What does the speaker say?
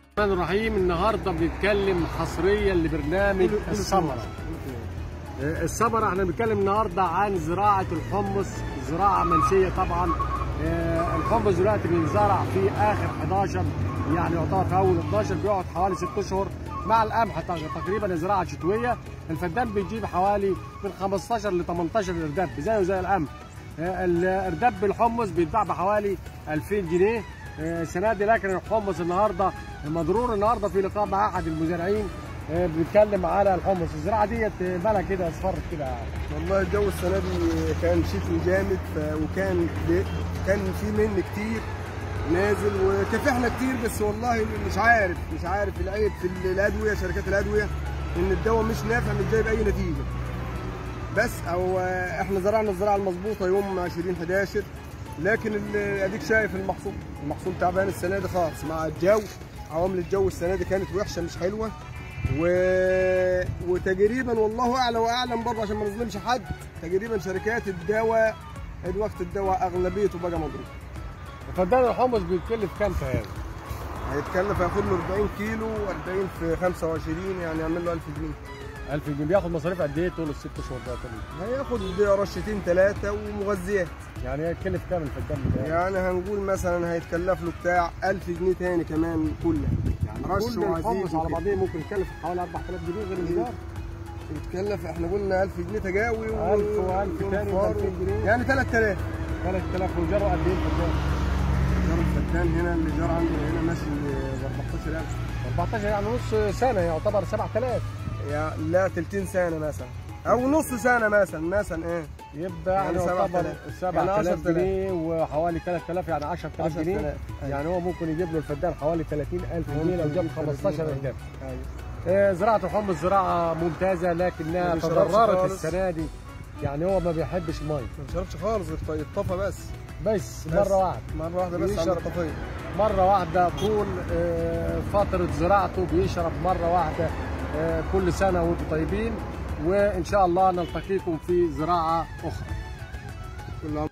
الرحمن الرحيم النهارده بنتكلم حصريا لبرنامج الثمره آه، الثمره احنا بنتكلم النهارده عن زراعه الحمص زراعه منسيه طبعا آه، الحمص دلوقتي بينزرع في اخر 11 يعني يعتبر في اول 12 بيقعد حوالي 6 اشهر مع القمح تق- تقريبا زراعه شتويه الفدان بيجيب حوالي من 15 ل 18 ارداب زيه زي القمح آه، الارداب بالحمص بيتباع بحوالي 2000 جنيه آه، السنه دي لكن الحمص النهارده مضرور النهارده في لقاء مع احد المزارعين آه، بيتكلم على الحمص الزراعه ديت آه، بالها كده اصفرت كده والله الجو السنه دي كان شتوي جامد ف... وكان ب... كان في من كتير نازل وكافحنا كتير بس والله مش عارف مش عارف العيب في ال- الادويه شركات الادويه ان الدواء مش نافع مش جايب اي نتيجه بس او آه، احنا زرعنا الزراعه المظبوطه يوم 20 11 لكن ال- اديك شايف المحصول المحصول تعبان السنه دي خالص مع الجو عوامل الجو السنه دي كانت وحشه مش حلوه و... وتقريبا والله اعلى واعلم برضه عشان ما نظلمش حد تقريبا شركات الدواء الوقت الدواء اغلبيته بقى مضروب فدان الحمص بيتكلف كام في هذا؟ هيتكلف هياخد له 40 كيلو 40 في 25 يعني يعمل له 1000 جنيه 1000 جنيه بياخد مصاريف قد ايه طول الست شهور ده كله؟ هياخد رشتين ثلاثه ومغذيات يعني هيتكلف كام الفدان بتاعه؟ يعني هنقول مثلا هيتكلف له بتاع 1000 جنيه تاني كمان كله يعني رش كل الحمص وعزيز على وكده. بعضيه ممكن يكلف حوالي 4000 جنيه غير الايجار يتكلف احنا قلنا 1000 جنيه تجاوي 1000 و1000 تاني وفار 2000 جنيه. يعني 3000 3000 وايجاره قد ايه الفدان؟ جار الفتان هنا اللي جار عندنا هنا ماشي ب 14000 14 يعني نص سنه يعتبر 7000 يا لا 30 سنه مثلا او نص سنه مثلا مثلا ايه يبقى يعني يعني يعتبر 7000. 7000 يعني 10,000. جنيه وحوالي 3000 يعني 10000 جنيه 10,000. يعني هو ممكن يجيب له الفدان حوالي 30000 جنيه لو ممكن جاب يجيب 15 30,000. ارداب ايوه آه، زراعة الحمص زراعة ممتازة لكنها ما بيشربش تضررت خالص. السنة دي يعني هو ما بيحبش المي ما بيشربش خالص غير يتطفى بس بس بس. مرة واحدة مره واحده بس عند بيشرب. الطفيه مرة واحدة طول آه، فترة زراعته بيشرب مرة واحدة آه، كل سنة وانتم طيبين وإن شاء الله نلتقيكم في زراعة أخرى كل عام